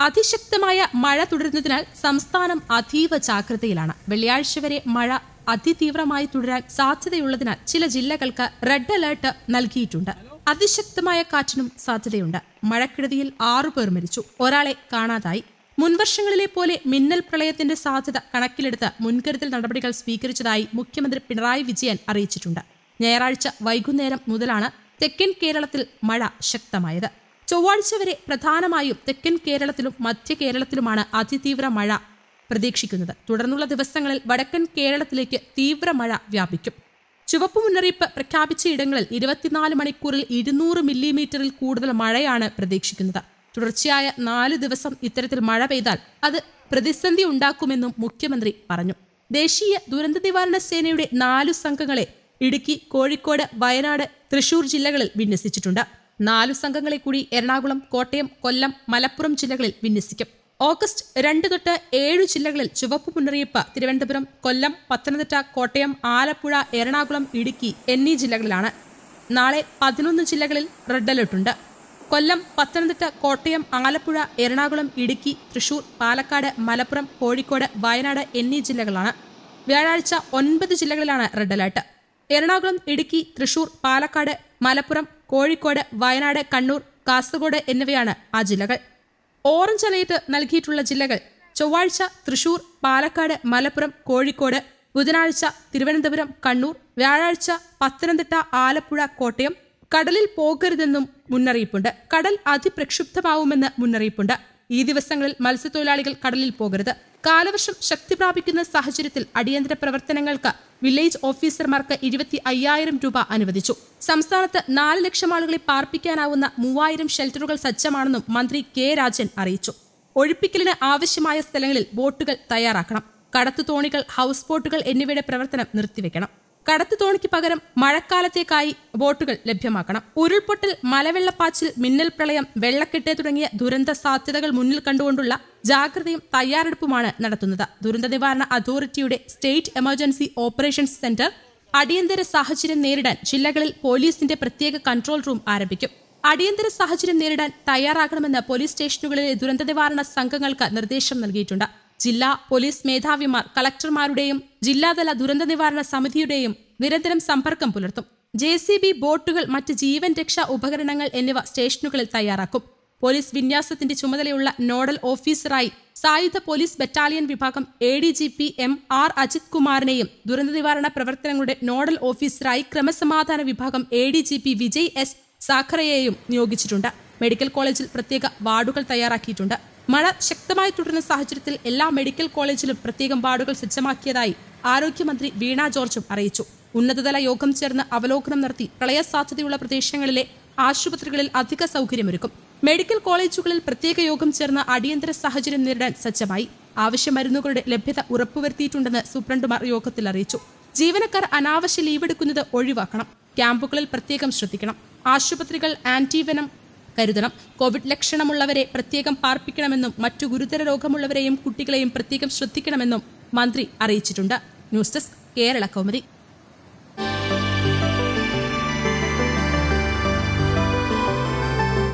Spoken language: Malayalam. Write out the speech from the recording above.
അതിശക്തമായ മഴ തുടരുന്നതിനാൽ സംസ്ഥാനം അതീവ ജാഗ്രതയിലാണ് വെള്ളിയാഴ്ച വരെ മഴ അതിതീവ്രമായി തുടരാൻ സാധ്യതയുള്ളതിനാൽ ചില ജില്ലകൾക്ക് റെഡ് അലർട്ട് നൽകിയിട്ടുണ്ട് അതിശക്തമായ കാറ്റിനും സാധ്യതയുണ്ട് മഴക്കെടുതിയിൽ ആറുപേർ മരിച്ചു ഒരാളെ കാണാതായി മുൻവർഷങ്ങളിലെ പോലെ മിന്നൽ പ്രളയത്തിന്റെ സാധ്യത കണക്കിലെടുത്ത് മുൻകരുതൽ നടപടികൾ സ്വീകരിച്ചതായി മുഖ്യമന്ത്രി പിണറായി വിജയൻ അറിയിച്ചിട്ടുണ്ട് ഞായറാഴ്ച വൈകുന്നേരം മുതലാണ് തെക്കൻ കേരളത്തിൽ മഴ ശക്തമായത് ചൊവ്വാഴ്ച വരെ പ്രധാനമായും തെക്കൻ കേരളത്തിലും മധ്യ കേരളത്തിലുമാണ് അതിതീവ്ര മഴ പ്രതീക്ഷിക്കുന്നത് തുടർന്നുള്ള ദിവസങ്ങളിൽ വടക്കൻ കേരളത്തിലേക്ക് തീവ്ര മഴ വ്യാപിക്കും ചുവപ്പ് മുന്നറിയിപ്പ് പ്രഖ്യാപിച്ച ഇടങ്ങളിൽ ഇരുപത്തിനാല് മണിക്കൂറിൽ ഇരുന്നൂറ് മില്ലിമീറ്ററിൽ കൂടുതൽ മഴയാണ് പ്രതീക്ഷിക്കുന്നത് തുടർച്ചയായ നാല് ദിവസം ഇത്തരത്തിൽ മഴ പെയ്താൽ അത് പ്രതിസന്ധി ഉണ്ടാക്കുമെന്നും മുഖ്യമന്ത്രി പറഞ്ഞു ദേശീയ ദുരന്ത നിവാരണ സേനയുടെ നാലു സംഘങ്ങളെ ഇടുക്കി കോഴിക്കോട് വയനാട് തൃശൂർ ജില്ലകളിൽ വിന്യസിച്ചിട്ടുണ്ട് നാലു സംഘങ്ങളെ കൂടി എറണാകുളം കോട്ടയം കൊല്ലം മലപ്പുറം ജില്ലകളിൽ വിന്യസിക്കും ഓഗസ്റ്റ് രണ്ട് തൊട്ട് ഏഴ് ജില്ലകളിൽ ചുവപ്പ് മുന്നറിയിപ്പ് തിരുവനന്തപുരം കൊല്ലം പത്തനംതിട്ട കോട്ടയം ആലപ്പുഴ എറണാകുളം ഇടുക്കി എന്നീ ജില്ലകളിലാണ് നാളെ പതിനൊന്ന് ജില്ലകളിൽ റെഡ് അലർട്ടുണ്ട് കൊല്ലം പത്തനംതിട്ട കോട്ടയം ആലപ്പുഴ എറണാകുളം ഇടുക്കി തൃശൂർ പാലക്കാട് മലപ്പുറം കോഴിക്കോട് വയനാട് എന്നീ ജില്ലകളാണ് വ്യാഴാഴ്ച ഒൻപത് ജില്ലകളിലാണ് റെഡ് അലർട്ട് എറണാകുളം ഇടുക്കി തൃശൂർ പാലക്കാട് മലപ്പുറം കോഴിക്കോട് വയനാട് കണ്ണൂർ കാസർഗോഡ് എന്നിവയാണ് ആ ജില്ലകൾ ഓറഞ്ച് അലർട്ട് നൽകിയിട്ടുള്ള ജില്ലകൾ ചൊവ്വാഴ്ച തൃശൂർ പാലക്കാട് മലപ്പുറം കോഴിക്കോട് ബുധനാഴ്ച തിരുവനന്തപുരം കണ്ണൂർ വ്യാഴാഴ്ച പത്തനംതിട്ട ആലപ്പുഴ കോട്ടയം കടലിൽ പോകരുതെന്നും മുന്നറിയിപ്പുണ്ട് കടൽ അതിപ്രക്ഷുബ്ധമാവുമെന്ന് മുന്നറിയിപ്പുണ്ട് ഈ ദിവസങ്ങളിൽ മത്സ്യത്തൊഴിലാളികൾ കടലിൽ പോകരുത് കാലവർഷം ശക്തി പ്രാപിക്കുന്ന സാഹചര്യത്തിൽ അടിയന്തര പ്രവർത്തനങ്ങൾക്ക് വില്ലേജ് ഓഫീസർമാർക്ക് ഇരുപത്തി അയ്യായിരം രൂപ അനുവദിച്ചു സംസ്ഥാനത്ത് നാല് ലക്ഷം ആളുകളെ പാർപ്പിക്കാനാവുന്ന മൂവായിരം ഷെൽട്ടറുകൾ സജ്ജമാണെന്നും മന്ത്രി കെ രാജൻ അറിയിച്ചു ഒഴിപ്പിക്കലിന് ആവശ്യമായ സ്ഥലങ്ങളിൽ ബോട്ടുകൾ തയ്യാറാക്കണം കടത്തു തോണികൾ ഹൗസ് ബോട്ടുകൾ എന്നിവയുടെ പ്രവർത്തനം നിർത്തിവെക്കണം കടത്തു തോണിക്ക് പകരം മഴക്കാലത്തേക്കായി ബോട്ടുകൾ ലഭ്യമാക്കണം ഉരുൾപൊട്ടൽ മലവെള്ളപ്പാച്ചിൽ മിന്നൽ പ്രളയം വെള്ളക്കെട്ട് തുടങ്ങിയ ദുരന്ത സാധ്യതകൾ മുന്നിൽ കണ്ടുകൊണ്ടുള്ള ജാഗ്രതയും തയ്യാറെടുപ്പുമാണ് നടത്തുന്നത് ദുരന്ത നിവാരണ അതോറിറ്റിയുടെ സ്റ്റേറ്റ് എമർജൻസി ഓപ്പറേഷൻസ് സെന്റർ അടിയന്തര സാഹചര്യം നേരിടാൻ ജില്ലകളിൽ പോലീസിന്റെ പ്രത്യേക കൺട്രോൾ റൂം ആരംഭിക്കും അടിയന്തര സാഹചര്യം നേരിടാൻ തയ്യാറാകണമെന്ന് പോലീസ് സ്റ്റേഷനുകളിലെ ദുരന്ത നിവാരണ സംഘങ്ങൾക്ക് നിർദ്ദേശം നൽകിയിട്ടുണ്ട് ജില്ലാ പോലീസ് മേധാവിമാർ കളക്ടർമാരുടെയും ജില്ലാതല ദുരന്ത നിവാരണ സമിതിയുടെയും നിരന്തരം സമ്പർക്കം പുലർത്തും ജെ സി ബി ബോട്ടുകൾ മറ്റ് ജീവൻ രക്ഷാ ഉപകരണങ്ങൾ എന്നിവ സ്റ്റേഷനുകളിൽ തയ്യാറാക്കും പോലീസ് വിന്യാസത്തിന്റെ ചുമതലയുള്ള നോഡൽ ഓഫീസറായി സായുധ പോലീസ് ബറ്റാലിയൻ വിഭാഗം A D G P M R Ajith കുമാറിനെയും ദുരന്ത നിവാരണ പ്രവർത്തനങ്ങളുടെ നോഡൽ ഓഫീസറായി ക്രമസമാധാന വിഭാഗം A D G P Vijay S സാഖറയെയും നിയോഗിച്ചിട്ടുണ്ട് മെഡിക്കൽ കോളേജിൽ പ്രത്യേക വാർഡുകൾ തയ്യാറാക്കിയിട്ടുണ്ട് മഴ ശക്തമായി തുടരുന്ന സാഹചര്യത്തിൽ എല്ലാ മെഡിക്കൽ കോളേജിലും പ്രത്യേകം വാർഡുകൾ സജ്ജമാക്കിയതായി ആരോഗ്യമന്ത്രി വീണ ജോർജും അറിയിച്ചു ഉന്നതതല യോഗം ചേർന്ന് അവലോകനം നടത്തി പ്രളയ സാധ്യതയുള്ള പ്രദേശങ്ങളിലെ ആശുപത്രികളിൽ അധിക സൗകര്യമൊരുക്കും മെഡിക്കൽ കോളേജുകളിൽ പ്രത്യേക യോഗം ചേർന്ന് അടിയന്തര സാഹചര്യം നേരിടാൻ സജ്ജമായി ആവശ്യ മരുന്നുകളുടെ ലഭ്യത ഉറപ്പുവരുത്തിയിട്ടുണ്ടെന്ന് സൂപ്രണ്ടുമാർ യോഗത്തിൽ അറിയിച്ചു ജീവനക്കാർ അനാവശ്യ ലീവ് എടുക്കുന്നത് ഒഴിവാക്കണം ക്യാമ്പുകളിൽ പ്രത്യേകം ശ്രദ്ധിക്കണം ആശുപത്രികൾ ആന്റിവനം കരുതണം കോവിഡ് ലക്ഷണമുള്ളവരെ പ്രത്യേകം പാർപ്പിക്കണമെന്നും മറ്റു ഗുരുതര രോഗമുള്ളവരെയും കുട്ടികളെയും പ്രത്യേകം ശ്രദ്ധിക്കണമെന്നും മന്ത്രി അറിയിച്ചിട്ടുണ്ട് ന്യൂസ് ഡെസ്ക് കേരള കൗമുദി